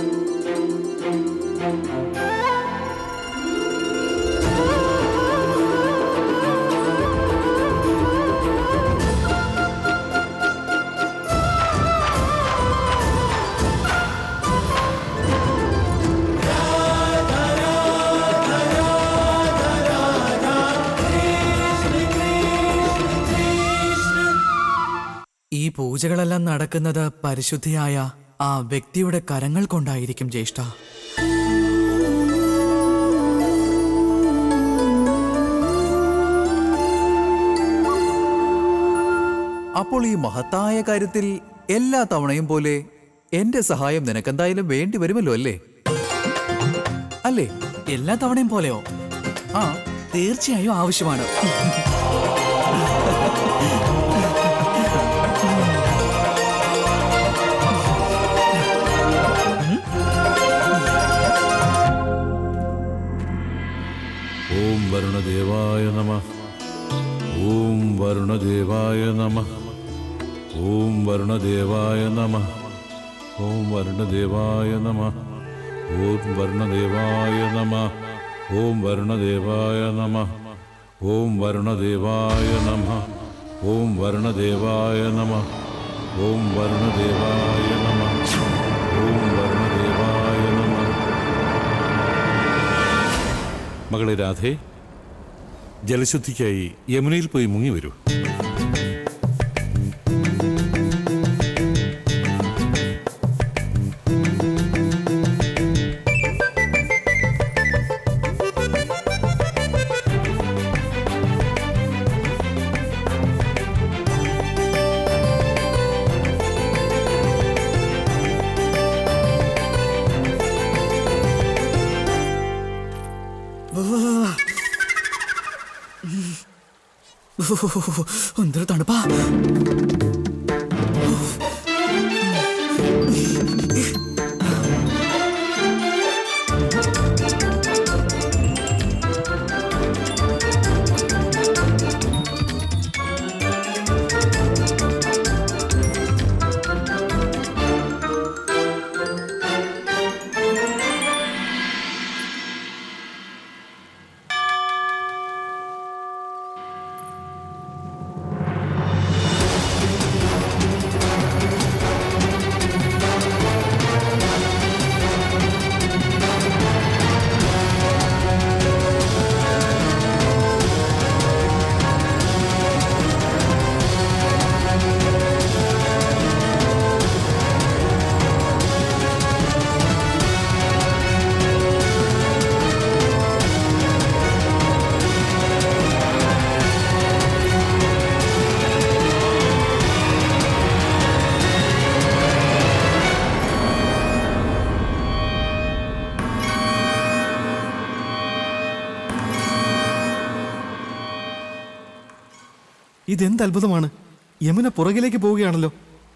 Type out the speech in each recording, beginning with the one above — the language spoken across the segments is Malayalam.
ഈ പൂജകളെല്ലാം നടക്കുന്നത് പരിശുദ്ധിയായ ആ വ്യക്തിയുടെ കരങ്ങൾ കൊണ്ടായിരിക്കും ജ്യേഷ്ഠ അപ്പോൾ ഈ മഹത്തായ കാര്യത്തിൽ എല്ലാ തവണയും പോലെ എന്റെ സഹായം നിനക്കെന്തായാലും വേണ്ടി വരുമല്ലോ അല്ലേ അല്ലേ എല്ലാ തവണയും പോലെയോ ആ തീർച്ചയായും ആവശ്യമാണ് ഓം വരുണദേവായ നമ ഓം വരുണദേവായ നമ ഓം വരുണദേവായ നമ ഓം വരുണദേവായ നമ ഓം വരുണദേവായ നമ ഓം വരുണദേവായ നമ ഓം വരുണദേവായ നമ ഓം വരുണദേവായ നമ ഓം വരുണദേവായ നമ ഓം വരുണദേവായ നമ മകളെ രാധേ ജലശുദ്ധിക്കായി യമുനയിൽ പോയി മുങ്ങി വരൂ എന്തൊരു തണുപ്പാ ഇതെന്ത് അത്ഭുതമാണ് യമുന പുറകിലേക്ക് പോവുകയാണല്ലോ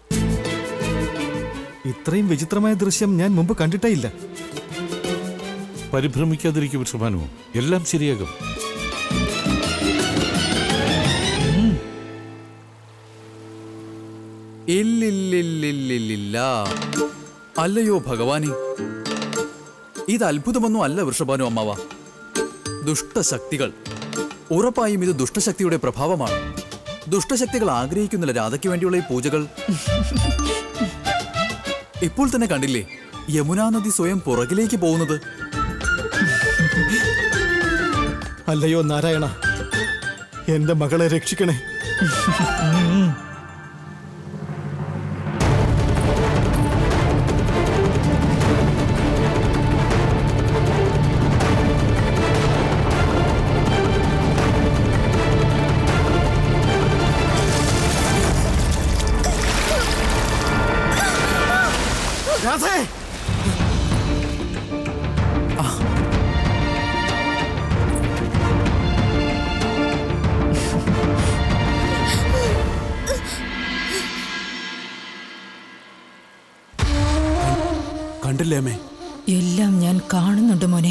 ഇത്രയും വിചിത്രമായ ദൃശ്യം ഞാൻ മുമ്പ് കണ്ടിട്ടേ ഇല്ല പരിഭ്രമിക്കാതിരിക്കും വൃഷഭാനു എല്ലാം ശരിയാകും ഇല്ലില്ലില്ലില്ലില്ല അല്ലയോ ഭഗവാനെ ഇത് അത്ഭുതമൊന്നും അല്ല വൃഷഭാനു അമ്മാവ ദുഷ്ടശക്തികൾ ഉറപ്പായും ഇത് ദുഷ്ടശക്തിയുടെ പ്രഭാവമാണ് ദുഷ്ടശക്തികൾ ആഗ്രഹിക്കുന്നില്ല രാധയ്ക്ക് വേണ്ടിയുള്ള ഈ പൂജകൾ ഇപ്പോൾ തന്നെ കണ്ടില്ലേ യമുനാ നദി സ്വയം പുറകിലേക്ക് പോകുന്നത് അല്ലയോ നാരായണ എന്റെ മകളെ രക്ഷിക്കണേ രാധേ കണ്ടില്ലേ അമ്മേ എല്ലാം ഞാൻ കാണുന്നുണ്ട് മോനെ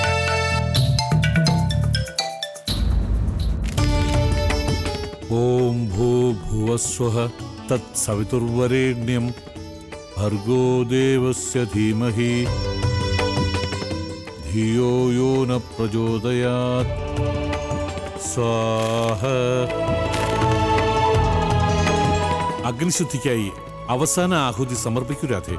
ഓം ഓം ഭൂഭുവസ്വഃ തത്സവിതുർവരേണ്യം ഭർഗോ ദേവസ്യ ധീമഹി ധിയോ യോ ന പ്രചോദയാത് സ്വാഹ അഗ്നിശുദ്ധിക്കായി അവസാന ആഹുതി സമർപ്പിക്കൂ രാധേ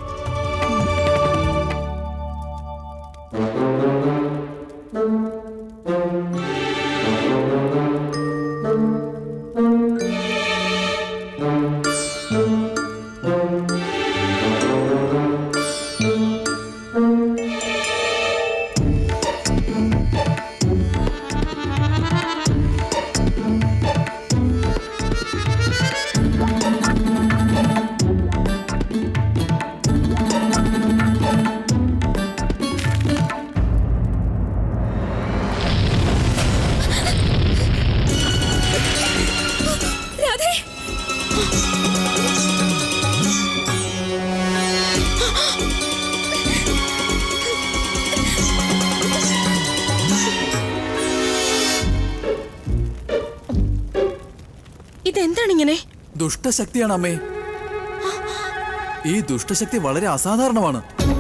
രാധേ ഇതെന്താണ് ഇങ്ങനെ ദുഷ്ടശക്തിയാണ് അമ്മേ ഈ ദുഷ്ടശക്തി വളരെ അസാധാരണമാണ്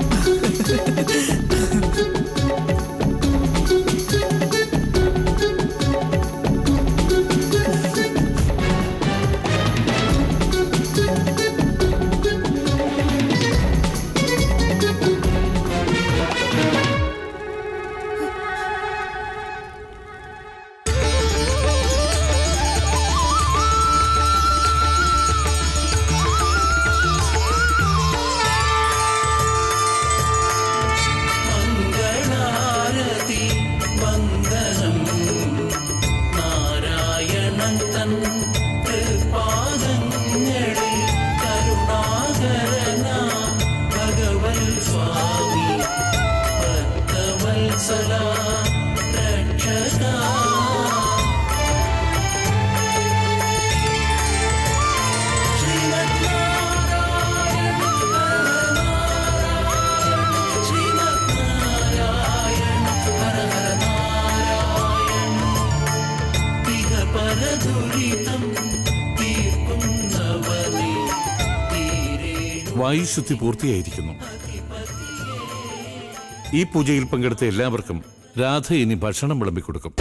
വായുശുദ്ധി പൂർത്തിയായിരിക്കുന്നു ഈ പൂജയിൽ പങ്കെടുത്ത എല്ലാവർക്കും രാധ ഇനി ഭക്ഷണം വിളമ്പിക്കൊടുക്കും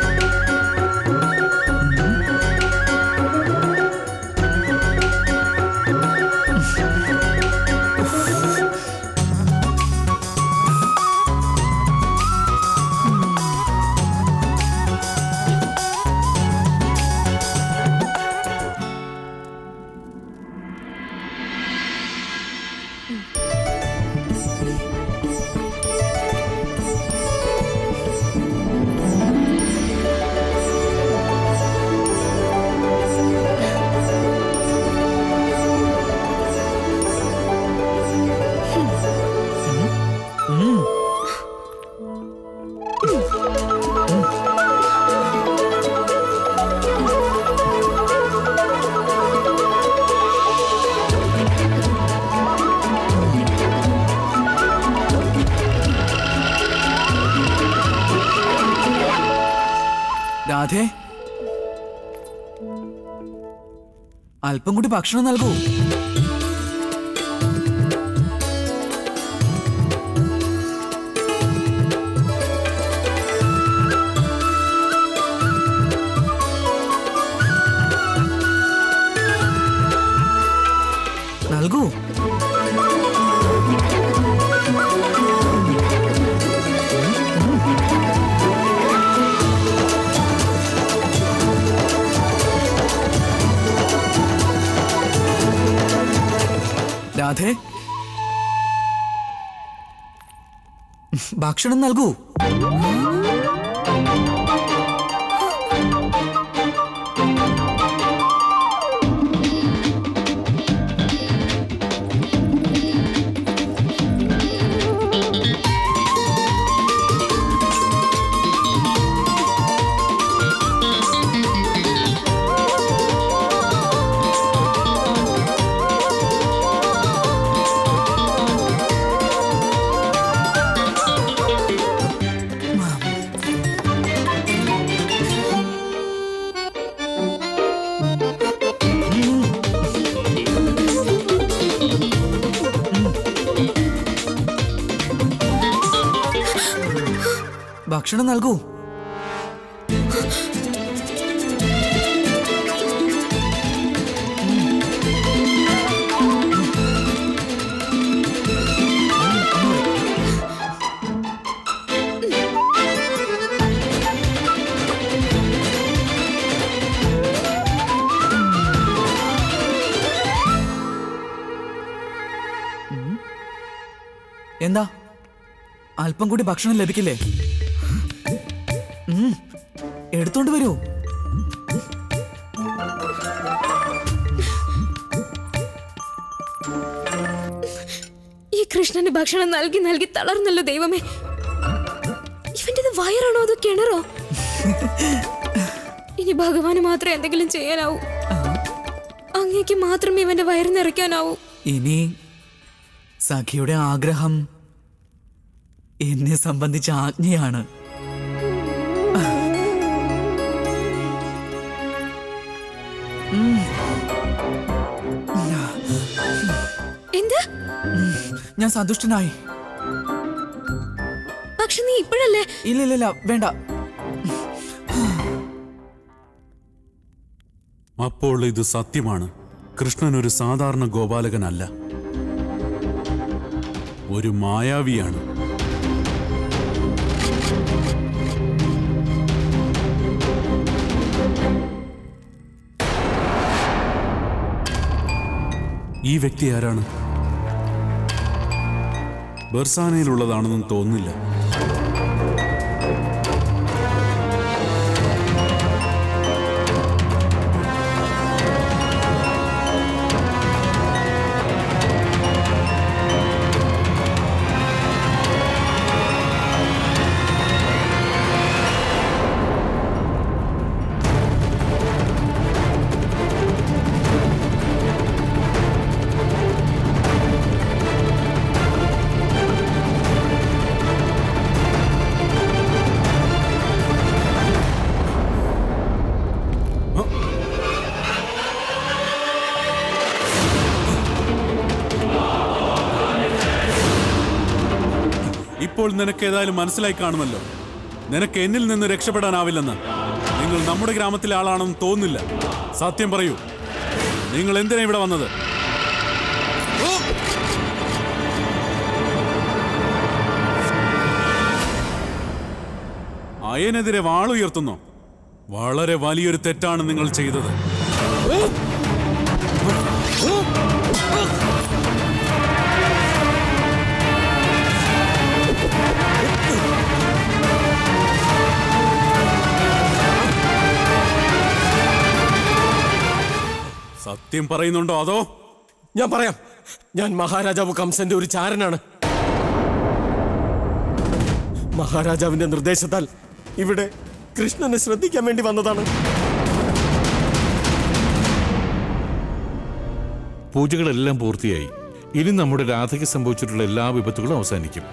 രാധേ അല്പം കൂടി ഭക്ഷണം നൽകൂ നൽകൂ രാധേ ഭക്ഷണം നൽകൂ ഭക്ഷണം നൽകൂ എന്താ അല്പം കൂടി ഭക്ഷണം ലഭിക്കില്ലേ ഉം, എടുത്തോണ്ട് വരൂ ഈ കൃഷ്ണന് ഭക്ഷണം നൽകി നൽകി തളർന്നല്ലോ ദൈവമേ ഇവന്റേത് വയറാണോ അതോ കിണറോ ഇനി ഭഗവാന് മാത്രമേ എന്തെങ്കിലും ചെയ്യാനാവൂ അങ്ങേക്ക് മാത്രമേ ഇവന്റെ വയറ് നിറയ്ക്കാനാവൂ ഇനി സഖിയുടെ ആഗ്രഹം എന്നെ സംബന്ധിച്ച ആജ്ഞയാണ് എന്ത് ഞാൻ സന്തുഷ്ടനായി പക്ഷെ നീ ഇപ്പോഴല്ലേ ഇല്ല ഇല്ല ഇല്ല വേണ്ട അപ്പോൾ ഇത് സത്യമാണ് കൃഷ്ണൻ ഒരു സാധാരണ ഗോപാലകനല്ല ഒരു മായാവിയാണ് ഈ വ്യക്തി ആരാണ് ബർസാനയിലുള്ളതാണെന്നും തോന്നുന്നില്ല ഇപ്പോൾ നിനക്ക് ഏതായാലും മനസ്സിലായി കാണുമല്ലോ നിനക്ക് എന്നിൽ നിന്ന് രക്ഷപ്പെടാനാവില്ലെന്ന് നിങ്ങൾ നമ്മുടെ ഗ്രാമത്തിലെ ആളാണെന്ന് തോന്നുന്നില്ല സത്യം പറയൂ നിങ്ങൾ എന്തിനാ ഇവിടെ വന്നത് അയനെതിരെ വാളുയർത്തുന്നു വളരെ വലിയൊരു തെറ്റാണ് നിങ്ങൾ ചെയ്തത് സത്യം പറയുന്നുണ്ടോ അതോ ഞാൻ പറയാം ഞാൻ മഹാരാജാവ് കംസന്റെ ഒരു ചാരനാണ് മഹാരാജാവിന്റെ നിർദ്ദേശത്താൽ ഇവിടെ കൃഷ്ണനെ ശ്രദ്ധിക്കാൻ വേണ്ടി വന്നതാണ് പൂജകളെല്ലാം പൂർത്തിയായി ഇനി നമ്മുടെ രാധയ്ക്ക് സംഭവിച്ചിട്ടുള്ള എല്ലാ വിപത്തുകളും അവസാനിക്കും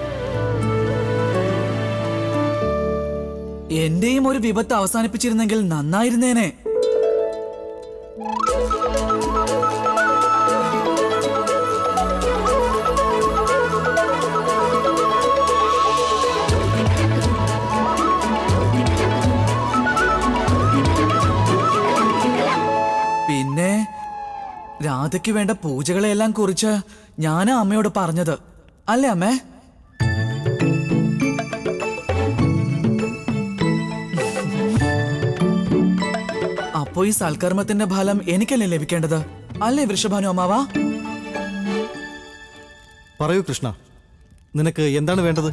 എന്റെയും ഒരു വിപത്ത് അവസാനിപ്പിച്ചിരുന്നെങ്കിൽ നന്നായിരുന്നേനെ പിന്നെ രാധയ്ക്ക് വേണ്ട പൂജകളെല്ലാം കുറിച്ച് ഞാനാ അമ്മയോട് പറഞ്ഞത് അല്ലേ അമ്മേ അപ്പോ ഈ സൽക്കർമ്മത്തിന്റെ ഫലം എനിക്കല്ലേ ലഭിക്കേണ്ടത് അല്ലേ വൃഷഭാനു അമ്മാവാ പറയൂ കൃഷ്ണ നിനക്ക് എന്താണ് വേണ്ടത്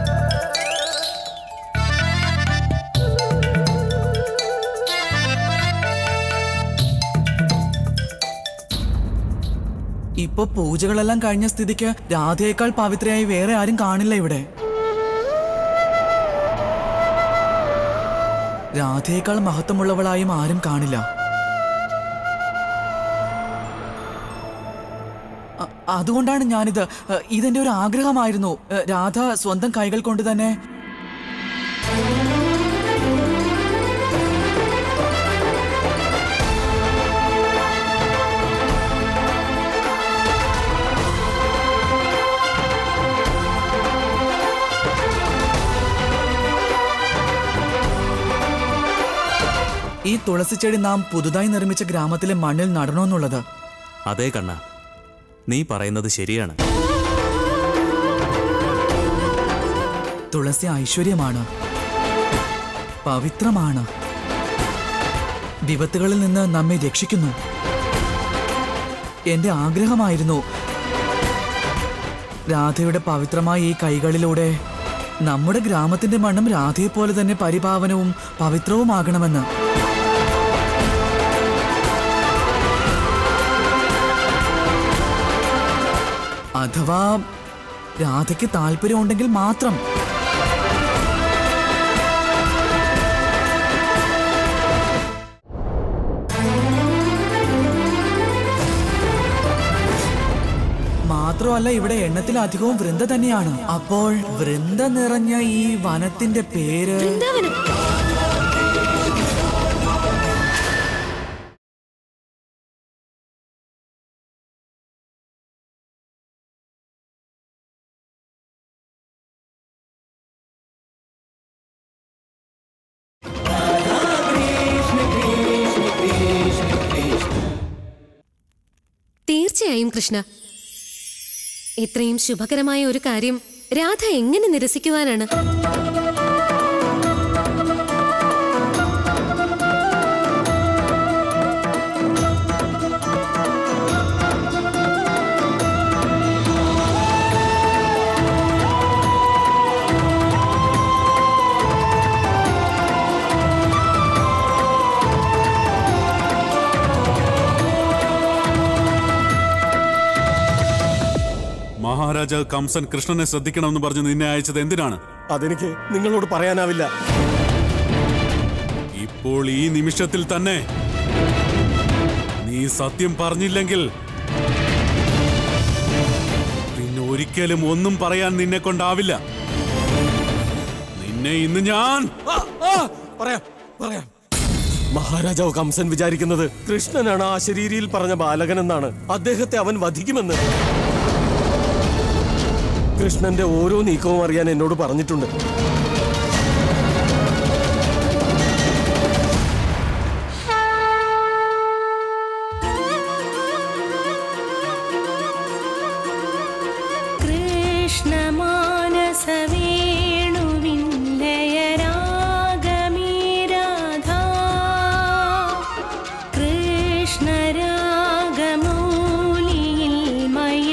ഇപ്പൊ പൂജകളെല്ലാം കഴിഞ്ഞ സ്ഥിതിക്ക് രാധയേക്കാൾ പവിത്രയായി വേറെ ആരും കാണില്ല ഇവിടെ രാധയേക്കാൾ മഹത്വമുള്ളവളായും ആരും കാണില്ല അ- അതുകൊണ്ടാണ് ഞാനിത് അ, ഇതെന്റെ ഒരു ആഗ്രഹമായിരുന്നു അ, രാധ സ്വന്തം കൈകൾ കൊണ്ട് തന്നെ തുളസിച്ചെടി നാം പുതുതായി നിർമ്മിച്ച ഗ്രാമത്തിലെ മണ്ണിൽ നടണമെന്നുള്ളത് അതേ കണ്ണ നീ പറയുന്നത് ശരിയാണ് തുളസി ഐശ്വര്യമാണ് പവിത്രമാണ് വിപത്തുകളിൽ നിന്ന് നമ്മെ രക്ഷിക്കുന്നു എന്റെ ആഗ്രഹമായിരുന്നു രാധയുടെ പവിത്രമായ ഈ കൈകളിലൂടെ നമ്മുടെ ഗ്രാമത്തിന്റെ മണ്ണും രാധയെപ്പോലെ തന്നെ പരിപാവനവും പവിത്രവുമാകണമെന്ന് അഥവാ രാധയ്ക്ക് താല്പര്യമുണ്ടെങ്കിൽ മാത്രം മാത്രമല്ല ഇവിടെ എണ്ണത്തിലധികവും വൃന്ദ തന്നെയാണ് അപ്പോൾ വൃന്ദ നിറഞ്ഞ ഈ വനത്തിന്റെ പേര് വൃന്ദാവനം തീർച്ചയായും കൃഷ്ണ ഇത്രയും ശുഭകരമായ ഒരു കാര്യം രാധ എങ്ങനെ നിരസിക്കുവാനാണ് മഹാരാജാവ് കംസൻ കൃഷ്ണനെ ശ്രദ്ധിക്കണമെന്ന് പറഞ്ഞ് നിന്നെ അയച്ചത് എന്തിനാണ് അതെനിക്ക് നിങ്ങളോട് പറയാനാവില്ല ഇപ്പോൾ ഈ നിമിഷത്തിൽ തന്നെ നീ സത്യം പറഞ്ഞില്ലെങ്കിൽ പിന്നെ ഒരിക്കലും ഒന്നും പറയാൻ നിന്നെ കൊണ്ടാവില്ല നിന്നെ ഇന്ന് ഞാൻ ആ, ആ, പറയാം പറയാം മഹാരാജാവ് കംസൻ വിചാരിക്കുന്നത് കൃഷ്ണനാണ് ആ ശരീരിയിൽ പറഞ്ഞ ബാലകനെന്നാണ് അദ്ദേഹത്തെ അവൻ വധിക്കുമെന്ന് കൃഷ്ണന്റെ ഓരോ നീക്കവും അറിയാൻ എന്നോട് പറഞ്ഞിട്ടുണ്ട് കൃഷ്ണമാനസവേണുവില്ലയരാഗമീരാധാ കൃഷ്ണരാഗമൂലിയിൽ മയിൽ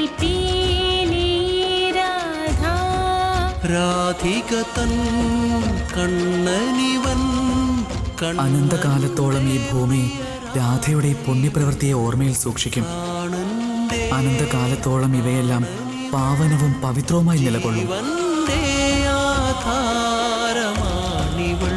പീലീരാധാ രാധിക തൻ കണ്ണനിവൻ അനന്തകാലത്തോളം ഈ ഭൂമി രാധയുടെ ഈ പുണ്യപ്രവൃത്തിയെ ഓർമ്മയിൽ സൂക്ഷിക്കും അനന്തകാലത്തോളം ഇവയെല്ലാം പാവനവും പവിത്രവുമായി നിലകൊള്ളും കണ്ണന്റെ ആധാരമാണിവൾ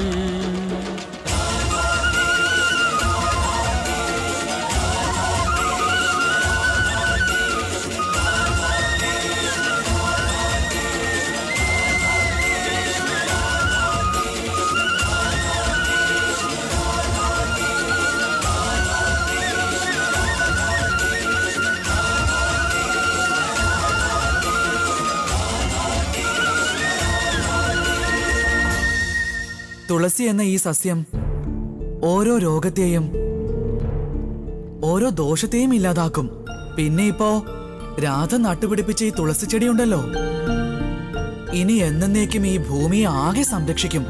തുളസി എന്ന ഈ സസ്യം ഓരോ രോഗത്തെയും ഓരോ ദോഷത്തെയും ഇല്ലാതാക്കും പിന്നെ ഇപ്പോ രാധ നട്ടുപിടിപ്പിച്ച ഈ തുളസി ചെടിയുണ്ടല്ലോ ഇനി എന്നേക്കും ഈ ഭൂമിയെ ആകെ സംരക്ഷിക്കും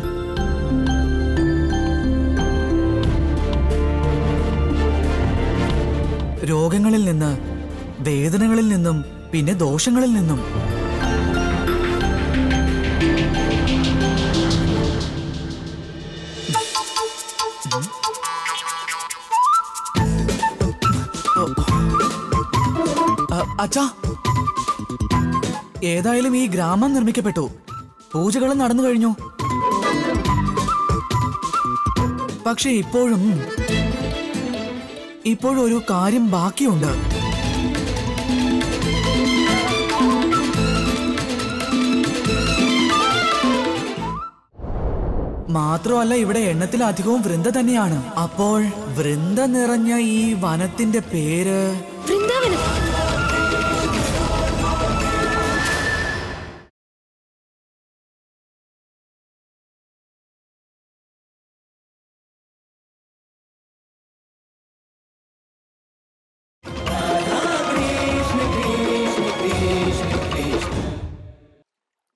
രോഗങ്ങളിൽ നിന്ന് വേദനകളിൽ നിന്നും പിന്നെ ദോഷങ്ങളിൽ നിന്നും അ- അച്ഛാ ഏതായാലും ഈ ഗ്രാമം നിർമ്മിക്കപ്പെട്ടു പൂജകളും നടന്നു കഴിഞ്ഞു പക്ഷെ ഇപ്പോഴും ഇപ്പോഴും ഒരു കാര്യം ബാക്കിയുണ്ട് മാത്രമല്ല ഇവിടെ എണ്ണത്തിലധികവും വൃന്ദ തന്നെയാണ് അപ്പോൾ വൃന്ദ നിറഞ്ഞ ഈ വനത്തിന്റെ പേര് വൃന്ദാവനം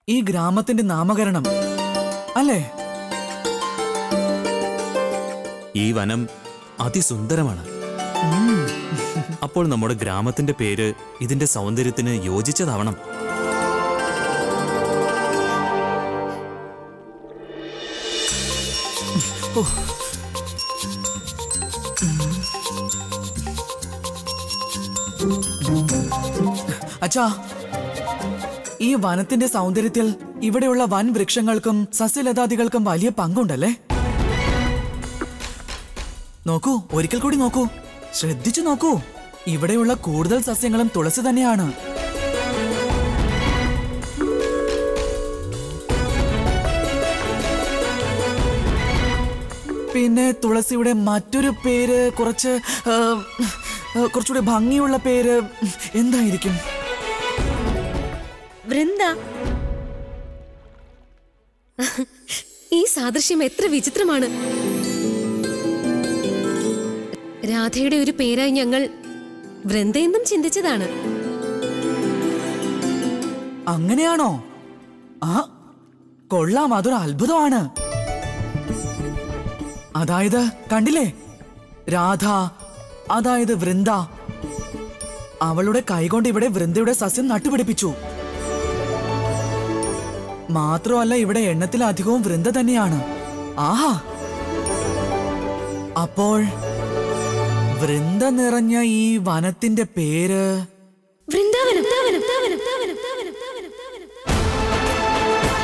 ഈ ഗ്രാമത്തിന്റെ നാമകരണം അല്ലേ ഈ വനം അതിസുന്ദരമാണ് അപ്പോൾ നമ്മുടെ ഗ്രാമത്തിന്റെ പേര് ഇതിന്റെ സൗന്ദര്യത്തിന് യോജിച്ചതാവണം അച്ഛാ ഈ വനത്തിന്റെ സൗന്ദര്യത്തിൽ ഇവിടെയുള്ള വൻ വൃക്ഷങ്ങൾക്കും സസ്യലതാദികൾക്കും വലിയ പങ്കുണ്ടല്ലേ നോക്കൂ ഒരിക്കൽ കൂടി നോക്കൂ ശ്രദ്ധിച്ചു നോക്കൂ ഇവിടെയുള്ള കൂടുതൽ സസ്യങ്ങളും തുളസി തന്നെയാണ് പിന്നെ തുളസിയുടെ മറ്റൊരു പേര് കുറച്ച് ആ, ആ, കുറച്ചുകൂടി ഭംഗിയുള്ള പേര് എന്തായിരിക്കും വൃന്ദ ഈ സാദൃശ്യം എത്ര വിചിത്രമാണ് രാധയുടെ ഒരു പേരായി ഞങ്ങൾ വൃന്ദയെന്നും ചിന്തിച്ചതാണ് അങ്ങനെയാണോ ആ കൊള്ളാം അതൊരു അത്ഭുതമാണ് അതായത് കണ്ടില്ലേ രാധ അതായത് വൃന്ദ അവളുടെ കൈകൊണ്ട് ഇവിടെ വൃന്ദയുടെ സസ്യം നട്ടുപിടിപ്പിച്ചു മാത്രമല്ല ഇവിടെ എണ്ണത്തിലധികവും വൃന്ദ തന്നെയാണ് ആഹാ അപ്പോൾ വൃന്ദ നിറഞ്ഞ ഈ വനത്തിന്റെ പേര് വൃന്ദാവനം വൃന്ദാവനം, വൃന്ദാവനം, വൃന്ദാവനം, വൃന്ദാവനം, വൃന്ദാവനം, വൃന്ദാവനം.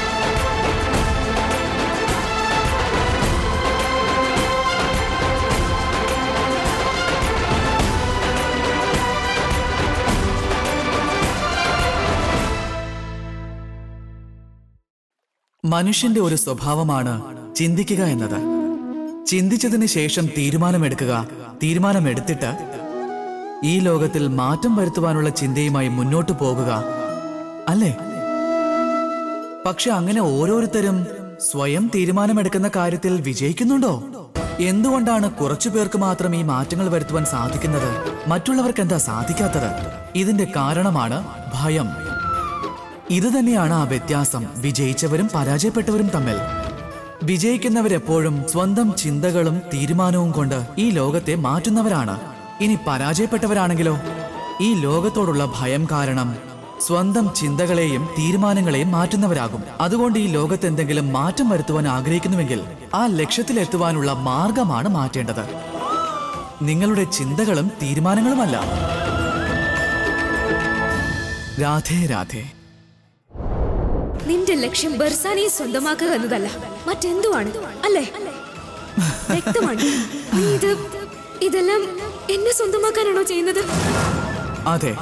മനുഷ്യന്റെ ഒരു സ്വഭാവമാണ് ചിന്തിക്കുക എന്നത് ചിന്തിച്ചതിന് ശേഷം തീരുമാനമെടുക്കുക തീരുമാനമെടുത്തിട്ട് ഈ ലോകത്തിൽ മാറ്റം വരുത്തുവാനുള്ള ചിന്തയുമായി മുന്നോട്ടു പോകുക അല്ലേ പക്ഷെ അങ്ങനെ ഓരോരുത്തരും സ്വയം തീരുമാനമെടുക്കുന്ന കാര്യത്തിൽ വിജയിക്കുന്നുണ്ടോ എന്തുകൊണ്ടാണ് കുറച്ചു പേർക്ക് മാത്രം ഈ മാറ്റങ്ങൾ വരുത്തുവാൻ സാധിക്കുന്നത് മറ്റുള്ളവർക്ക് എന്താ സാധിക്കാത്തത് ഇതിന്റെ കാരണമാണ് ഭയം ഇത് തന്നെയാണ് ആ വ്യത്യാസം വിജയിച്ചവരും പരാജയപ്പെട്ടവരും തമ്മിൽ വിജയിക്കുന്നവരെപ്പോഴും സ്വന്തം ചിന്തകളും തീരുമാനവും കൊണ്ട് ഈ ലോകത്തെ മാറ്റുന്നവരാണ് ഇനി പരാജയപ്പെട്ടവരാണെങ്കിലോ ഈ ലോകത്തോടുള്ള ഭയം കാരണം സ്വന്തം ചിന്തകളെയും തീരുമാനങ്ങളെയും മാറ്റുന്നവരാകും അതുകൊണ്ട് ഈ ലോകത്ത് എന്തെങ്കിലും മാറ്റം വരുത്തുവാൻ ആഗ്രഹിക്കുന്നുവെങ്കിൽ ആ ലക്ഷ്യത്തിലെത്തുവാനുള്ള മാർഗമാണ് മാറ്റേണ്ടത് നിങ്ങളുടെ ചിന്തകളും തീരുമാനങ്ങളുമല്ല രാധേ രാധേ നിന്റെ ലക്ഷ്യം ബർസാനിയെ സ്വന്തമാക്കുക എന്നതല്ല മറ്റെന്തുവാണ് അല്ലേ വ്യക്തമാണ് നീ ഇത് ഇതെല്ലാം എന്നെ സ്വന്തമാക്കാനാണോ ചെയ്യുന്നത് അതെ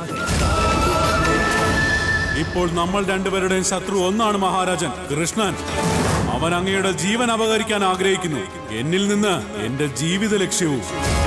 ഇപ്പോൾ നമ്മൾ രണ്ടുപേരുടെയും ശത്രു ഒന്നാണ് മഹാരാജൻ കൃഷ്ണൻ അവൻ അങ്ങയുടെ ജീവൻ അപഹരിക്കാൻ ആഗ്രഹിക്കുന്നു എന്നിൽ നിന്ന് എന്റെ ജീവിത ലക്ഷ്യവും